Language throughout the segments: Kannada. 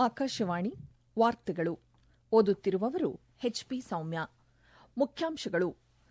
ಆಕಾಶವಾಣಿ ವಾರ್ತೆಗಳು ಓದುತ್ತಿರುವವರು ಎಚ್ಪಿ ಸೌಮ್ಯ ಮುಖ್ಯಾಂಶಗಳು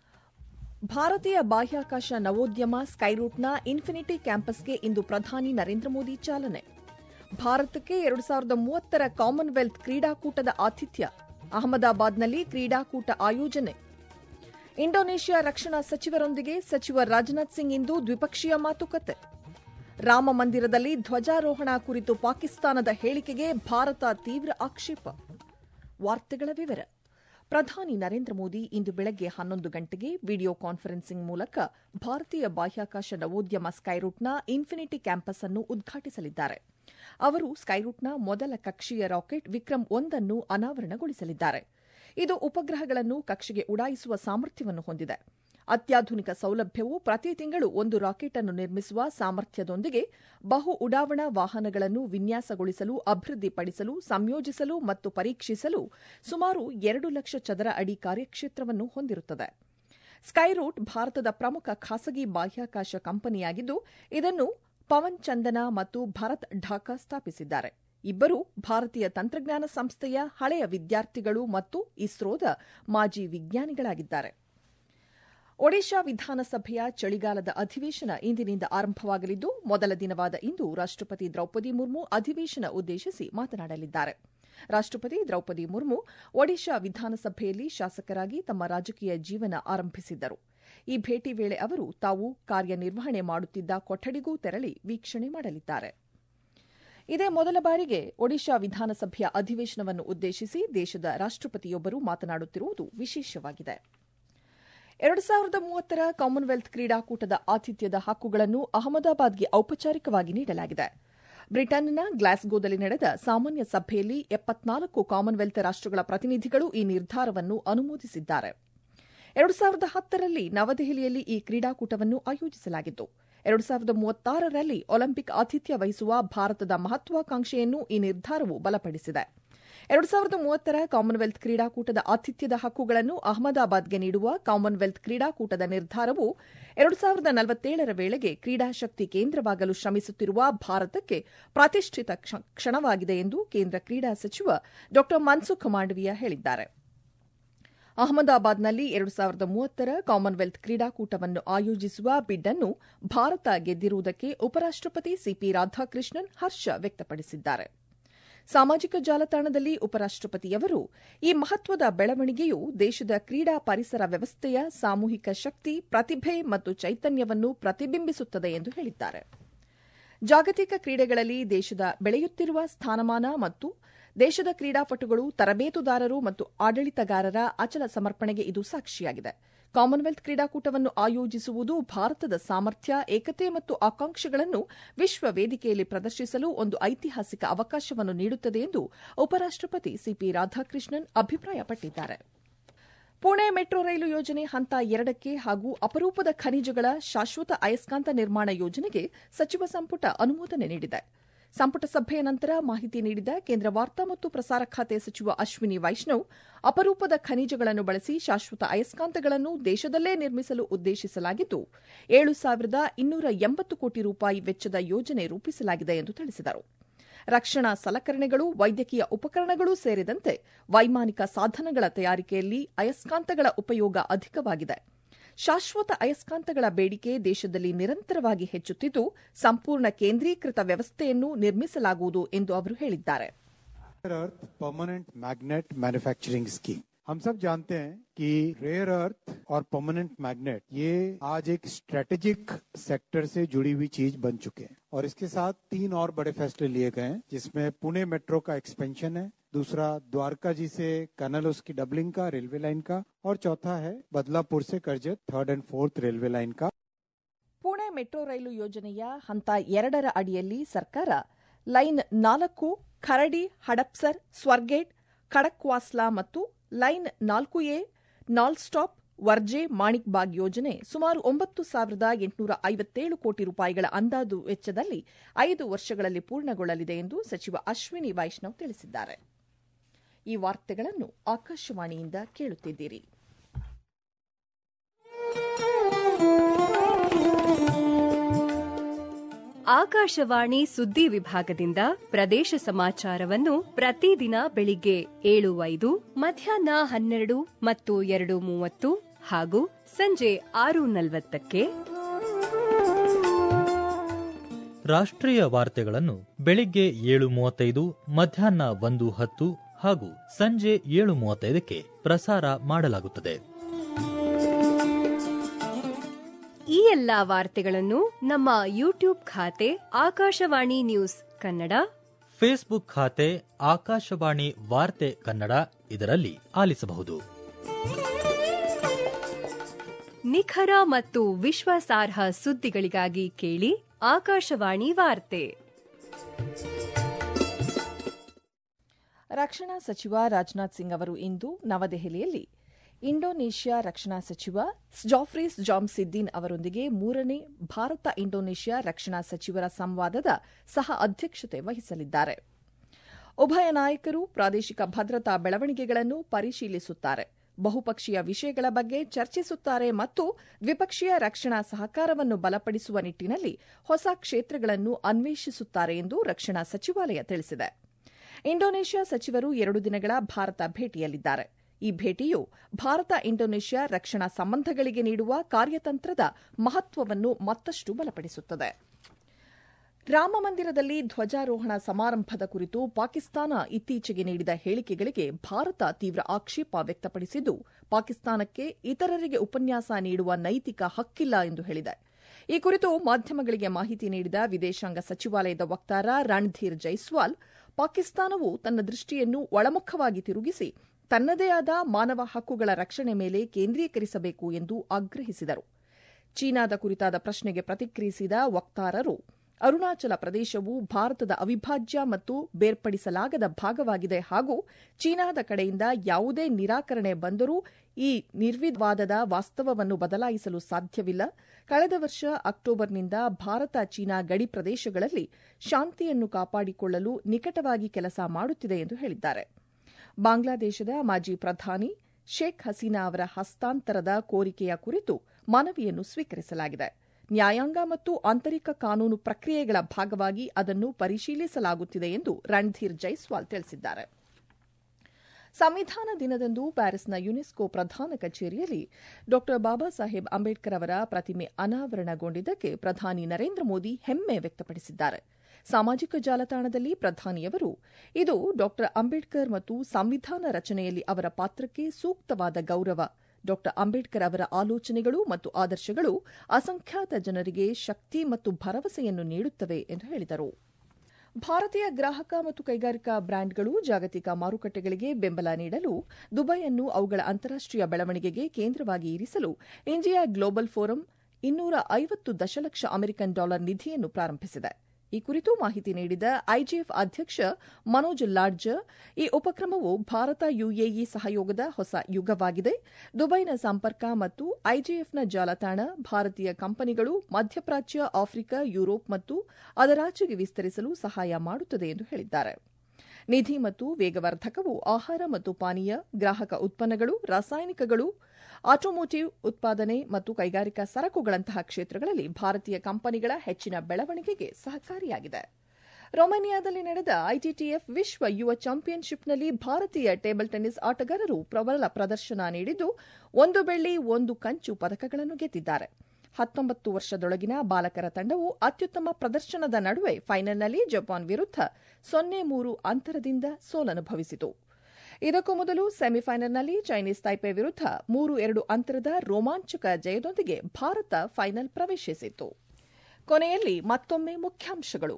ಭಾರತೀಯ ಬಾಹ್ಯಾಕಾಶ ನವೋದ್ಯಮ ಸ್ಕೈರೂಟ್ನ ಇನ್ಫಿನಿಟಿ ಕ್ಯಾಂಪಸ್ಗೆ ಇಂದು ಪ್ರಧಾನಿ ನರೇಂದ್ರ ಮೋದಿ ಚಾಲನೆ ಭಾರತಕ್ಕೆ ಎರಡು ಸಾವಿರದ ಮೂವತ್ತರ ಕಾಮನ್ವೆಲ್ತ್ ಕ್ರೀಡಾಕೂಟದ ಆತಿಥ್ಯ ಅಹಮದಾಬಾದ್ನಲ್ಲಿ ಕ್ರೀಡಾಕೂಟ ಆಯೋಜನೆ ಇಂಡೋನೇಷ್ಯಾ ರಕ್ಷಣಾ ಸಚಿವರೊಂದಿಗೆ ಸಚಿವ ರಾಜನಾಥ್ ಸಿಂಗ್ ಇಂದು ದ್ವಿಪಕ್ಷೀಯ ಮಾತುಕತೆ ರಾಮ ಮಂದಿರದಲ್ಲಿ ಧ್ವಜಾರೋಹಣ ಕುರಿತು ಪಾಕಿಸ್ತಾನದ ಹೇಳಿಕೆಗೆ ಭಾರತ ತೀವ್ರ ಆಕ್ಷೇಪ ವಾರ್ತೆಗಳ ವಿವರ ಪ್ರಧಾನಿ ನರೇಂದ್ರ ಮೋದಿ ಇಂದು ಬೆಳಗ್ಗೆ ಹನ್ನೊಂದು ಗಂಟೆಗೆ ವಿಡಿಯೋ ಕಾನ್ಫರೆನ್ಸಿಂಗ್ ಮೂಲಕ ಭಾರತೀಯ ಬಾಹ್ಯಾಕಾಶ ನವೋದ್ಯಮ ಸ್ಕೈರೂಟ್ನ ಇನ್ಫಿನಿಟಿ ಕ್ಯಾಂಪಸ್ ಅನ್ನು ಉದ್ಘಾಟಿಸಲಿದ್ದಾರೆ ಅವರು ಸ್ಕೈರೂಟ್ನ ಮೊದಲ ಕಕ್ಷೀಯ ರಾಕೆಟ್ ವಿಕ್ರಮ್ ಒಂದನ್ನು ಅನಾವರಣಗೊಳಿಸಲಿದ್ದಾರೆ ಇದು ಉಪಗ್ರಹಗಳನ್ನು ಕಕ್ಷೆಗೆ ಉಡಾಯಿಸುವ ಸಾಮರ್ಥ್ಯವನ್ನು ಹೊಂದಿದೆ ಅತ್ಯಾಧುನಿಕ ಸೌಲಭ್ಯವು ಪ್ರತಿ ತಿಂಗಳು ಒಂದು ರಾಕೆಟ್ ಅನ್ನು ನಿರ್ಮಿಸುವ ಸಾಮರ್ಥ್ಯದೊಂದಿಗೆ ಬಹು ಉಡಾವಣಾ ವಾಹನಗಳನ್ನು ವಿನ್ಯಾಸಗೊಳಿಸಲು ಅಭಿವೃದ್ಧಿಪಡಿಸಲು ಸಂಯೋಜಿಸಲು ಮತ್ತು ಪರೀಕ್ಷಿಸಲು ಸುಮಾರು ಎರಡು ಲಕ್ಷ ಚದರ ಅಡಿ ಕಾರ್ಯಕ್ಷೇತ್ರವನ್ನು ಹೊಂದಿರುತ್ತದೆ ಸ್ಕೈರೂಟ್ ಭಾರತದ ಪ್ರಮುಖ ಖಾಸಗಿ ಬಾಹ್ಯಾಕಾಶ ಕಂಪನಿಯಾಗಿದ್ದು ಇದನ್ನು ಪವನ್ ಚಂದನ ಮತ್ತು ಭರತ್ ಢಾಕಾ ಸ್ಥಾಪಿಸಿದ್ದಾರೆ ಇಬ್ಬರು ಭಾರತೀಯ ತಂತ್ರಜ್ಞಾನ ಸಂಸ್ಥೆಯ ಹಳೆಯ ವಿದ್ಯಾರ್ಥಿಗಳು ಮತ್ತು ಇಸ್ರೋದ ಮಾಜಿ ವಿಜ್ಞಾನಿಗಳಾಗಿದ್ದಾರೆ ಒಡಿಶಾ ವಿಧಾನಸಭೆಯ ಚಳಿಗಾಲದ ಅಧಿವೇಶನ ಇಂದಿನಿಂದ ಆರಂಭವಾಗಲಿದ್ದು ಮೊದಲ ದಿನವಾದ ಇಂದು ರಾಷ್ಟಪತಿ ದ್ರೌಪದಿ ಮುರ್ಮು ಅಧಿವೇಶನ ಉದ್ದೇಶಿಸಿ ಮಾತನಾಡಲಿದ್ದಾರೆ ರಾಷ್ಟಪತಿ ದ್ರೌಪದಿ ಮುರ್ಮು ಒಡಿಶಾ ವಿಧಾನಸಭೆಯಲ್ಲಿ ಶಾಸಕರಾಗಿ ತಮ್ಮ ರಾಜಕೀಯ ಜೀವನ ಆರಂಭಿಸಿದ್ದರು ಈ ಭೇಟಿ ವೇಳೆ ಅವರು ತಾವು ಕಾರ್ಯನಿರ್ವಹಣೆ ಮಾಡುತ್ತಿದ್ದ ಕೊಠಡಿಗೂ ತೆರಳಿ ವೀಕ್ಷಣೆ ಮಾಡಲಿದ್ದಾರೆ ಇದೇ ಮೊದಲ ಬಾರಿಗೆ ಒಡಿಶಾ ವಿಧಾನಸಭೆಯ ಅಧಿವೇಶನವನ್ನು ಉದ್ದೇಶಿಸಿ ದೇಶದ ರಾಷ್ಟಪತಿಯೊಬ್ಬರು ಮಾತನಾಡುತ್ತಿರುವುದು ವಿಶೇಷವಾಗಿದೆ ಎರಡು ಸಾವಿರದ ಮೂವತ್ತರ ಕಾಮನ್ವೆಲ್ತ್ ಕ್ರೀಡಾಕೂಟದ ಆತಿಥ್ಯದ ಹಕ್ಕುಗಳನ್ನು ಅಹಮದಾಬಾದ್ಗೆ ಔಪಚಾರಿಕವಾಗಿ ನೀಡಲಾಗಿದೆ ಬ್ರಿಟನ್ನ ಗ್ಲಾಸ್ಗೋದಲ್ಲಿ ನಡೆದ ಸಾಮಾನ್ಯ ಸಭೆಯಲ್ಲಿ ಎಪ್ಪತ್ನಾಲ್ಕು ಕಾಮನ್ವೆಲ್ತ್ ರಾಷ್ಟಗಳ ಪ್ರತಿನಿಧಿಗಳು ಈ ನಿರ್ಧಾರವನ್ನು ಅನುಮೋದಿಸಿದ್ದಾರೆ ಎರಡು ಸಾವಿರದ ಹತ್ತರಲ್ಲಿ ನವದೆಹಲಿಯಲ್ಲಿ ಈ ಕ್ರೀಡಾಕೂಟವನ್ನು ಆಯೋಜಿಸಲಾಗಿತ್ತು ಎರಡು ಸಾವಿರದ ಮೂವತ್ತಾರರಲ್ಲಿ ಒಲಿಂಪಿಕ್ ಆತಿಥ್ಯ ವಹಿಸುವ ಭಾರತದ ಮಹತ್ವಾಕಾಂಕ್ಷೆಯನ್ನು ಈ ನಿರ್ಧಾರವು ಬಲಪಡಿಸಿದೆ ಎರಡು ಸಾವಿರದ ಮೂವತ್ತರ ಕಾಮನ್ವೆಲ್ತ್ ಕ್ರೀಡಾಕೂಟದ ಆತಿಥ್ಯದ ಹಕ್ಕುಗಳನ್ನು ಅಹಮದಾಬಾದ್ಗೆ ನೀಡುವ ಕಾಮನ್ವೆಲ್ತ್ ಕ್ರೀಡಾಕೂಟದ ನಿರ್ಧಾರವು ಎರಡು ಸಾವಿರದ ನಲವತ್ತೇಳರ ವೇಳೆಗೆ ಕ್ರೀಡಾಶಕ್ತಿ ಕೇಂದ್ರವಾಗಲು ಶ್ರಮಿಸುತ್ತಿರುವ ಭಾರತಕ್ಕೆ ಪ್ರತಿಷ್ಠಿತ ಕ್ಷಣವಾಗಿದೆ ಎಂದು ಕೇಂದ್ರ ಕ್ರೀಡಾ ಸಚಿವ ಡಾ ಮನ್ಸುಖ್ ಮಾಂಡವೀಯ ಹೇಳಿದ್ದಾರೆ ಅಹಮದಾಬಾದ್ನಲ್ಲಿ ಎರಡು ಸಾವಿರದ ಮೂವತ್ತರ ಕಾಮನ್ವೆಲ್ತ್ ಕ್ರೀಡಾಕೂಟವನ್ನು ಆಯೋಜಿಸುವ ಬಿಡ್ನ್ನು ಭಾರತ ಗೆದ್ದಿರುವುದಕ್ಕೆ ಉಪರಾಷ್ಟಪತಿ ಸಿಪಿ ರಾಧಾಕೃಷ್ಣನ್ ಹರ್ಷ ವ್ಯಕ್ತಪಡಿಸಿದ್ದಾರೆ ಸಾಮಾಜಿಕ ಜಾಲತಾಣದಲ್ಲಿ ಉಪರಾಷ್ಟಪತಿಯವರು ಈ ಮಹತ್ವದ ಬೆಳವಣಿಗೆಯು ದೇಶದ ಕ್ರೀಡಾ ಪರಿಸರ ವ್ಯವಸ್ಥೆಯ ಸಾಮೂಹಿಕ ಶಕ್ತಿ ಪ್ರತಿಭೆ ಮತ್ತು ಚೈತನ್ಯವನ್ನು ಪ್ರತಿಬಿಂಬಿಸುತ್ತದೆ ಎಂದು ಹೇಳಿದ್ದಾರೆ ಜಾಗತಿಕ ಕ್ರೀಡೆಗಳಲ್ಲಿ ದೇಶದ ಬೆಳೆಯುತ್ತಿರುವ ಸ್ಥಾನಮಾನ ಮತ್ತು ದೇಶದ ಕ್ರೀಡಾಪಟುಗಳು ತರಬೇತುದಾರರು ಮತ್ತು ಆಡಳಿತಗಾರರ ಅಚಲ ಸಮರ್ಪಣೆಗೆ ಇದು ಸಾಕ್ಷಿಯಾಗಿದೆ ಕಾಮನ್ವೆಲ್ತ್ ಕ್ರೀಡಾಕೂಟವನ್ನು ಆಯೋಜಿಸುವುದು ಭಾರತದ ಸಾಮರ್ಥ್ಯ ಏಕತೆ ಮತ್ತು ಆಕಾಂಕ್ಷೆಗಳನ್ನು ವಿಶ್ವ ವೇದಿಕೆಯಲ್ಲಿ ಪ್ರದರ್ಶಿಸಲು ಒಂದು ಐತಿಹಾಸಿಕ ಅವಕಾಶವನ್ನು ನೀಡುತ್ತದೆ ಎಂದು ಉಪರಾಷ್ಟಪತಿ ಸಿಪಿ ರಾಧಾಕೃಷ್ಣನ್ ಅಭಿಪ್ರಾಯಪಟ್ಟಿದ್ದಾರೆ ಪುಣೆ ಮೆಟ್ರೋ ರೈಲು ಯೋಜನೆ ಹಂತ ಎರಡಕ್ಕೆ ಹಾಗೂ ಅಪರೂಪದ ಖನಿಜಗಳ ಶಾಶ್ವತ ಅಯಸ್ಕಾಂತ ನಿರ್ಮಾಣ ಯೋಜನೆಗೆ ಸಚಿವ ಸಂಪುಟ ಅನುಮೋದನೆ ನೀಡಿದೆ ಸಂಪುಟ ಸಭೆಯ ನಂತರ ಮಾಹಿತಿ ನೀಡಿದ ಕೇಂದ್ರ ವಾರ್ತಾ ಮತ್ತು ಪ್ರಸಾರ ಖಾತೆ ಸಚಿವ ಅಶ್ವಿನಿ ವೈಷ್ಣವ್ ಅಪರೂಪದ ಖನಿಜಗಳನ್ನು ಬಳಸಿ ಶಾಶ್ವತ ಅಯಸ್ಕಾಂತಗಳನ್ನು ದೇಶದಲ್ಲೇ ನಿರ್ಮಿಸಲು ಉದ್ದೇಶಿಸಲಾಗಿದ್ದು ಏಳು ಸಾವಿರದ ಇನ್ನೂರ ಎಂಬತ್ತು ಕೋಟಿ ರೂಪಾಯಿ ವೆಚ್ಚದ ಯೋಜನೆ ರೂಪಿಸಲಾಗಿದೆ ಎಂದು ತಿಳಿಸಿದರು ರಕ್ಷಣಾ ಸಲಕರಣೆಗಳು ವೈದ್ಯಕೀಯ ಉಪಕರಣಗಳು ಸೇರಿದಂತೆ ವೈಮಾನಿಕ ಸಾಧನಗಳ ತಯಾರಿಕೆಯಲ್ಲಿ ಅಯಸ್ಕಾಂತಗಳ ಉಪಯೋಗ ಅಧಿಕವಾಗಿದೆ ಶಾಶ್ವತ ಅಯಸ್ಕಾಂತಗಳ ಬೇಡಿಕೆ ದೇಶದಲ್ಲಿ ನಿರಂತರವಾಗಿ ಹೆಚ್ಚುತ್ತಿದ್ದು ಸಂಪೂರ್ಣ ಕೇಂದ್ರೀಕೃತ ವ್ಯವಸ್ಥೆಯನ್ನು ನಿರ್ಮಿಸಲಾಗುವುದು ಎಂದು ಅವರು ಹೇಳಿದ್ದಾರೆ earth permanent magnet manufacturing scheme हम सब जानते हैं कि रेयर अर्थ और परमानेंट मैग्नेट ये आज एक स्ट्रेटेजिक सेक्टर से जुड़ी हुई चीज बन चुके हैं और इसके साथ तीन और बड़े फैसले लिए गए हैं जिसमें पुणे मेट्रो का एक्सपेंशन है दूसरा द्वारका जी से कनल उसकी डबलिंग का रेलवे लाइन का और चौथा है बदलापुर से Karjat third and fourth railway line का ಪುಣೆ ಮೆಟ್ರೋ ರೈಲು ಯೋಜನೆಯ ಹಂತ ಎರಡರ ಅಡಿಯಲ್ಲಿ ಸರ್ಕಾರ ಲೈನ್ ನಾಲ್ಕು ಖರಡಿ ಹಡಪ್ಸರ್ ಸ್ವರ್ಗೇಟ್ ಖಡಕ್ವಾಸ್ಲಾ ಮತ್ತು ಲೈನ್ ನಾಲ್ಕು ಎ ನಾಲ್ ಸ್ಟಾಪ್ ವರ್ಜೆ ಮಾಣಿಕ್ ಬಾಗ್ ಯೋಜನೆ ಸುಮಾರು ಒಂಬತ್ತು ಸಾವಿರದ ಎಂಟುನೂರ ಐವತ್ತೇಳು ಕೋಟಿ ರೂಪಾಯಿಗಳ ಅಂದಾಜು ವೆಚ್ಚದಲ್ಲಿ ಐದು ವರ್ಷಗಳಲ್ಲಿ ಪೂರ್ಣಗೊಳ್ಳಲಿದೆ ಎಂದು ಸಚಿವ ಅಶ್ವಿನಿ ವೈಷ್ಣವ್ ತಿಳಿಸಿದ್ದಾರೆ ಈ ವಾರ್ತೆಗಳನ್ನು ಆಕಾಶವಾಣಿಯಿಂದ ಕೇಳುತ್ತಿದ್ದೀರಿ ಆಕಾಶವಾಣಿ ಸುದ್ದಿ ವಿಭಾಗದಿಂದ ಪ್ರದೇಶ ಸಮಾಚಾರವನ್ನು ಪ್ರತಿದಿನ ಬೆಳಿಗ್ಗೆ ಏಳು ಐದು ಮಧ್ಯಾಹ್ನ ಹನ್ನೆರಡು ಮತ್ತು ಎರಡು ಮೂವತ್ತು ಹಾಗೂ ಸಂಜೆ ಆರು ನಲವತ್ತಕ್ಕೆ ರಾಷ್ಟ್ರೀಯ ವಾರ್ತೆಗಳನ್ನು ಬೆಳಿಗ್ಗೆ ಏಳು ಮೂವತ್ತೈದು ಮಧ್ಯಾಹ್ನ ಒಂದು ಹತ್ತು ಹಾಗೂ ಸಂಜೆ ಏಳು ಮೂವತ್ತೈದಕ್ಕೆ ಪ್ರಸಾರ ಮಾಡಲಾಗುತ್ತದೆ ಈ ಎಲ್ಲಾ ವಾರ್ತೆಗಳನ್ನು ನಮ್ಮ ಯೂಟ್ಯೂಬ್ ಖಾತೆ ಆಕಾಶವಾಣಿ ನ್ಯೂಸ್ ಕನ್ನಡ ಫೇಸ್ಬುಕ್ ಖಾತೆ ಆಕಾಶವಾಣಿ ವಾರ್ತೆ ಕನ್ನಡ ಇದರಲ್ಲಿ ಆಲಿಸಬಹುದು ನಿಖರ ಮತ್ತು ವಿಶ್ವಾಸಾರ್ಹ ಸುದ್ದಿಗಳಿಗಾಗಿ ಕೇಳಿ ಆಕಾಶವಾಣಿ ವಾರ್ತೆ ರಕ್ಷಣಾ ಸಚಿವ ರಾಜನಾಥ್ ಸಿಂಗ್ ಅವರು ಇಂದು ನವದೆಹಲಿಯಲ್ಲಿ ಇಂಡೋನೇಷ್ಯಾ ರಕ್ಷಣಾ ಸಚಿವ ಜಾಫ್ರೀಸ್ ಜಾಮ್ಸಿದ್ದೀನ್ ಅವರೊಂದಿಗೆ ಮೂರನೇ ಭಾರತ ಇಂಡೋನೇಷ್ಯಾ ರಕ್ಷಣಾ ಸಚಿವರ ಸಂವಾದದ ಸಹ ಅಧ್ಯಕ್ಷತೆ ವಹಿಸಲಿದ್ದಾರೆ ಉಭಯ ನಾಯಕರು ಪ್ರಾದೇಶಿಕ ಭದ್ರತಾ ಬೆಳವಣಿಗೆಗಳನ್ನು ಪರಿಶೀಲಿಸುತ್ತಾರೆ ಬಹುಪಕ್ಷೀಯ ವಿಷಯಗಳ ಬಗ್ಗೆ ಚರ್ಚಿಸುತ್ತಾರೆ ಮತ್ತು ದ್ವಿಪಕ್ಷೀಯ ರಕ್ಷಣಾ ಸಹಕಾರವನ್ನು ಬಲಪಡಿಸುವ ನಿಟ್ಟಿನಲ್ಲಿ ಹೊಸ ಕ್ಷೇತ್ರಗಳನ್ನು ಅನ್ವೇಷಿಸುತ್ತಾರೆ ಎಂದು ರಕ್ಷಣಾ ಸಚಿವಾಲಯ ತಿಳಿಸಿದೆ ಇಂಡೋನೇಷ್ಯಾ ಸಚಿವರು ಎರಡು ದಿನಗಳ ಭಾರತ ಭೇಟಿಯಲ್ಲಿದ್ದಾರೆ ಈ ಭೇಟಿಯು ಭಾರತ ಇಂಡೋನೇಷ್ಯಾ ರಕ್ಷಣಾ ಸಂಬಂಧಗಳಿಗೆ ನೀಡುವ ಕಾರ್ಯತಂತ್ರದ ಮಹತ್ವವನ್ನು ಮತ್ತಷ್ಟು ಬಲಪಡಿಸುತ್ತದೆ ರಾಮಮಂದಿರದಲ್ಲಿ ಧ್ವಜಾರೋಹಣ ಸಮಾರಂಭದ ಕುರಿತು ಪಾಕಿಸ್ತಾನ ಇತ್ತೀಚೆಗೆ ನೀಡಿದ ಹೇಳಿಕೆಗಳಿಗೆ ಭಾರತ ತೀವ್ರ ಆಕ್ಷೇಪ ವ್ಯಕ್ತಪಡಿಸಿದ್ದು ಪಾಕಿಸ್ತಾನಕ್ಕೆ ಇತರರಿಗೆ ಉಪನ್ಯಾಸ ನೀಡುವ ನೈತಿಕ ಹಕ್ಕಿಲ್ಲ ಎಂದು ಹೇಳಿದೆ ಈ ಕುರಿತು ಮಾಧ್ಯಮಗಳಿಗೆ ಮಾಹಿತಿ ನೀಡಿದ ವಿದೇಶಾಂಗ ಸಚಿವಾಲಯದ ವಕ್ತಾರ ರಣಧೀರ್ ಜೈಸ್ವಾಲ್ ಪಾಕಿಸ್ತಾನವು ತನ್ನ ದೃಷ್ಟಿಯನ್ನು ಒಳಮುಖವಾಗಿ ತಿರುಗಿಸಿ ತನ್ನದೇ ಆದ ಮಾನವ ಹಕ್ಕುಗಳ ರಕ್ಷಣೆ ಮೇಲೆ ಕೇಂದ್ರೀಕರಿಸಬೇಕು ಎಂದು ಆಗ್ರಹಿಸಿದರು ಚೀನಾದ ಕುರಿತಾದ ಪ್ರಶ್ನೆಗೆ ಪ್ರತಿಕ್ರಿಯಿಸಿದ ವಕ್ತಾರರು ಅರುಣಾಚಲ ಪ್ರದೇಶವು ಭಾರತದ ಅವಿಭಾಜ್ಯ ಮತ್ತು ಬೇರ್ಪಡಿಸಲಾಗದ ಭಾಗವಾಗಿದೆ ಹಾಗೂ ಚೀನಾದ ಕಡೆಯಿಂದ ಯಾವುದೇ ನಿರಾಕರಣೆ ಬಂದರೂ ಈ ನಿರ್ವಿವಾದದ ವಾಸ್ತವವನ್ನು ಬದಲಾಯಿಸಲು ಸಾಧ್ಯವಿಲ್ಲ ಕಳೆದ ವರ್ಷ ಅಕ್ಟೋಬರ್ನಿಂದ ಭಾರತ ಚೀನಾ ಗಡಿ ಪ್ರದೇಶಗಳಲ್ಲಿ ಶಾಂತಿಯನ್ನು ಕಾಪಾಡಿಕೊಳ್ಳಲು ನಿಕಟವಾಗಿ ಕೆಲಸ ಮಾಡುತ್ತಿದೆ ಎಂದು ಹೇಳಿದ್ದಾರೆ ಬಾಂಗ್ಲಾದೇಶದ ಮಾಜಿ ಪ್ರಧಾನಿ ಶೇಖ್ ಹಸೀನಾ ಅವರ ಹಸ್ತಾಂತರದ ಕೋರಿಕೆಯ ಕುರಿತು ಮನವಿಯನ್ನು ಸ್ವೀಕರಿಸಲಾಗಿದೆ ನ್ಯಾಯಾಂಗ ಮತ್ತು ಆಂತರಿಕ ಕಾನೂನು ಪ್ರಕ್ರಿಯೆಗಳ ಭಾಗವಾಗಿ ಅದನ್ನು ಪರಿಶೀಲಿಸಲಾಗುತ್ತಿದೆ ಎಂದು ರಣಧೀರ್ ಜೈಸ್ವಾಲ್ ತಿಳಿಸಿದ್ದಾರೆ ಸಂವಿಧಾನ ದಿನದಂದು ಪ್ಯಾರಿಸ್ನ ಯುನೆಸ್ಕೋ ಪ್ರಧಾನ ಕಚೇರಿಯಲ್ಲಿ ಡಾ ಬಾಬಾ ಸಾಹೇಬ್ ಅಂಬೇಡ್ಕರ್ ಅವರ ಪ್ರತಿಮೆ ಅನಾವರಣಗೊಂಡಿದ್ದಕ್ಕೆ ಪ್ರಧಾನಿ ನರೇಂದ್ರ ಮೋದಿ ಹೆಮ್ಮೆ ವ್ಯಕ್ತಪಡಿಸಿದ್ದಾರೆ ಸಾಮಾಜಿಕ ಜಾಲತಾಣದಲ್ಲಿ ಪ್ರಧಾನಿಯವರು ಇದು ಡಾ ಅಂಬೇಡ್ಕರ್ ಮತ್ತು ಸಂವಿಧಾನ ರಚನೆಯಲ್ಲಿ ಅವರ ಪಾತ್ರಕ್ಕೆ ಸೂಕ್ತವಾದ ಗೌರವ ಡಾ ಅಂಬೇಡ್ಕರ್ ಅವರ ಆಲೋಚನೆಗಳು ಮತ್ತು ಆದರ್ಶಗಳು ಅಸಂಖ್ಯಾತ ಜನರಿಗೆ ಶಕ್ತಿ ಮತ್ತು ಭರವಸೆಯನ್ನು ನೀಡುತ್ತವೆ ಎಂದು ಹೇಳಿದರು ಭಾರತೀಯ ಗ್ರಾಹಕ ಮತ್ತು ಕೈಗಾರಿಕಾ ಬ್ರ್ಯಾಂಡ್ಗಳು ಜಾಗತಿಕ ಮಾರುಕಟ್ಟೆಗಳಿಗೆ ಬೆಂಬಲ ನೀಡಲು ದುಬೈಯನ್ನು ಅವುಗಳ ಅಂತಾರಾಷ್ಟೀಯ ಬೆಳವಣಿಗೆಗೆ ಕೇಂದ್ರವಾಗಿ ಇರಿಸಲು ಇಂಡಿಯಾ ಗ್ಲೋಬಲ್ ಫೋರಂ ಇನ್ನೂರ ಐವತ್ತು ದಶಲಕ್ಷ ಅಮೆರಿಕನ್ ಡಾಲರ್ ನಿಧಿಯನ್ನು ಪ್ರಾರಂಭಿಸಿದೆ ಈ ಕುರಿತು ಮಾಹಿತಿ ನೀಡಿದ ಐಜಿಎಫ್ ಅಧ್ಯಕ್ಷ ಮನೋಜ್ ಲಾಡ್ಜರ್ ಈ ಉಪಕ್ರಮವು ಭಾರತ ಯುಎಇ ಸಹಯೋಗದ ಹೊಸ ಯುಗವಾಗಿದೆ ದುಬೈನ ಸಂಪರ್ಕ ಮತ್ತು ಐಜಿಎಫ್ನ ಜಾಲತಾಣ ಭಾರತೀಯ ಕಂಪನಿಗಳು ಮಧ್ಯಪ್ರಾಚ್ಯ ಆಫ್ರಿಕಾ ಯುರೋಪ್ ಮತ್ತು ಅದರಾಚೆಗೆ ವಿಸ್ತರಿಸಲು ಸಹಾಯ ಮಾಡುತ್ತದೆ ಎಂದು ಹೇಳಿದ್ದಾರೆ ನಿಧಿ ಮತ್ತು ವೇಗವರ್ಧಕವು ಆಹಾರ ಮತ್ತು ಪಾನೀಯ ಗ್ರಾಹಕ ಉತ್ಪನ್ನಗಳು ರಾಸಾಯನಿಕಗಳು ಆಟೋಮೋಟಿವ್ ಉತ್ಪಾದನೆ ಮತ್ತು ಕೈಗಾರಿಕಾ ಸರಕುಗಳಂತಹ ಕ್ಷೇತ್ರಗಳಲ್ಲಿ ಭಾರತೀಯ ಕಂಪನಿಗಳ ಹೆಚ್ಚಿನ ಬೆಳವಣಿಗೆಗೆ ಸಹಕಾರಿಯಾಗಿದೆ ರೊಮೇನಿಯಾದಲ್ಲಿ ನಡೆದ ಐಟಿಟಿಎಫ್ ವಿಶ್ವ ಯುವ ಚಾಂಪಿಯನ್ಶಿಪ್ನಲ್ಲಿ ಭಾರತೀಯ ಟೇಬಲ್ ಟೆನ್ನಿಸ್ ಆಟಗಾರರು ಪ್ರಬಲ ಪ್ರದರ್ಶನ ನೀಡಿದ್ದು ಒಂದು ಬೆಳ್ಳಿ ಒಂದು ಕಂಚು ಪದಕಗಳನ್ನು ಗೆದ್ದಿದ್ದಾರೆ ಹತ್ತೊಂಬತ್ತು ವರ್ಷದೊಳಗಿನ ಬಾಲಕರ ತಂಡವು ಅತ್ಯುತ್ತಮ ಪ್ರದರ್ಶನದ ನಡುವೆ ಫೈನಲ್ನಲ್ಲಿ ಜಪಾನ್ ವಿರುದ್ಧ ಸೊನ್ನೆ ಮೂರು ಅಂತರದಿಂದ ಸೋಲನುಭವಿಸಿತು ಇದಕ್ಕೂ ಮೊದಲು ಸೆಮಿಫೈನಲ್ನಲ್ಲಿ ಚೈನೀಸ್ ತೈಪೆ ವಿರುದ್ಧ ಮೂರು ಎರಡು ಅಂತರದ ರೋಮಾಂಚಕ ಜಯದೊಂದಿಗೆ ಭಾರತ ಫೈನಲ್ ಪ್ರವೇಶಿಸಿತು ಕೊನೆಯಲ್ಲಿ ಮತ್ತೊಮ್ಮೆ ಮುಖ್ಯಾಂಶಗಳು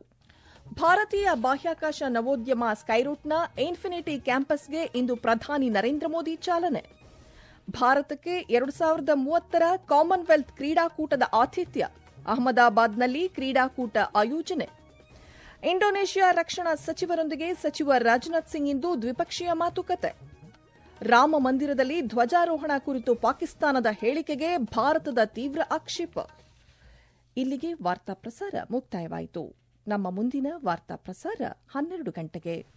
ಭಾರತೀಯ ಬಾಹ್ಯಾಕಾಶ ನವೋದ್ಯಮ ಸ್ಕೈರೂಟ್ನ ಇನ್ಫಿನಿಟಿ ಕ್ಯಾಂಪಸ್ಗೆ ಇಂದು ಪ್ರಧಾನಿ ನರೇಂದ್ರ ಮೋದಿ ಚಾಲನೆ ಭಾರತಕ್ಕೆ ಎರಡು ಸಾವಿರದ ಮೂವತ್ತರ ಕಾಮನ್ವೆಲ್ತ್ ಕ್ರೀಡಾಕೂಟದ ಆತಿಥ್ಯ ಅಹಮದಾಬಾದ್ನಲ್ಲಿ ಕ್ರೀಡಾಕೂಟ ಆಯೋಜನೆ ಇಂಡೋನೇಷ್ಯಾ ರಕ್ಷಣಾ ಸಚಿವರೊಂದಿಗೆ ಸಚಿವ ರಾಜನಾಥ್ ಸಿಂಗ್ ಇಂದು ದ್ವಿಪಕ್ಷೀಯ ಮಾತುಕತೆ ರಾಮ ಮಂದಿರದಲ್ಲಿ ಧ್ವಜಾರೋಹಣ ಕುರಿತು ಪಾಕಿಸ್ತಾನದ ಹೇಳಿಕೆಗೆ ಭಾರತದ ತೀವ್ರ ಆಕ್ಷೇಪ ಇಲ್ಲಿಗೆ ವಾರ್ತಾ ಪ್ರಸಾರ ಮುಕ್ತಾಯವಾಯಿತು ನಮ್ಮ ಮುಂದಿನ ವಾರ್ತಾ ಪ್ರಸಾರ ಹನ್ನೆರಡು ಗಂಟೆಗೆ